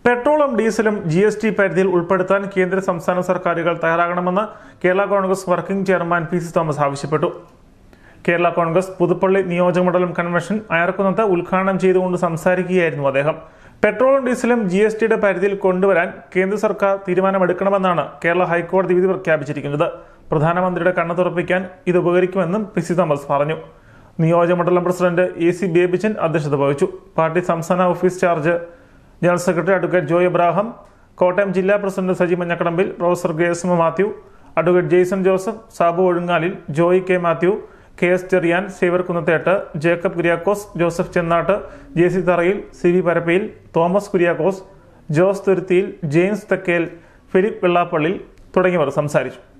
പെട്രോളും ഡീസലും G S T പരിധിയിൽ ഉൾപ്പെടുത്താൻ കേന്ദ്ര സംസ്ഥാന സർക്കാരുകൾ തയ്യാറാകണമെന്ന് Kerala Congress working chairman P C Thomas ആവശ്യപ്പെട്ടു കേരള കോൺഗ്രസ് പുതുപ്പള്ളി നിയോജകമണ്ഡലം കൺവെൻഷൻ അയർക്കുന്നത്ത് ഉദ്ഘാടനം ചെയ്തുകൊണ്ട് സംസാരിക്കുകയായിരുന്നു അദ്ദേഹം പെട്രോളും ഡീസലും ജി എസ് ടിയുടെ പരിധിയിൽ കൊണ്ടുവരാൻ കേന്ദ്ര സർക്കാർ തീരുമാനമെടുക്കണമെന്നാണ് കേരള ഹൈക്കോടതി വിധി പ്രഖ്യാപിച്ചിരിക്കുന്നത് പ്രധാനമന്ത്രിയുടെ കണ്ണു തുറപ്പിക്കാൻ ഇത് ഉപകരിക്കുമെന്നും പി സി തോമസ് പറഞ്ഞു നിയോജകമണ്ഡലം പ്രസിഡന്റ് എ സി ബേബിച്ചൻ അധ്യക്ഷത വഹിച്ചു പാർട്ടി സംസ്ഥാന office charge general secretary advocate Joy Abraham Kottayam ജില്ലാ president Saji Manjakadambil professor Gracemma Mathew advocate Jaison Joseph Sabu Ozhungalil Joy K Mathew K S Cherian Xavier Kunnathettu Jacob Kuriakose Joseph Chennattu J C Tharayil C V Parappayil Thomas Kuriakose Jose Thuruthiyil James Thekkel Philip Vellappally തുടങ്ങിയവർ സംസാരിച്ചു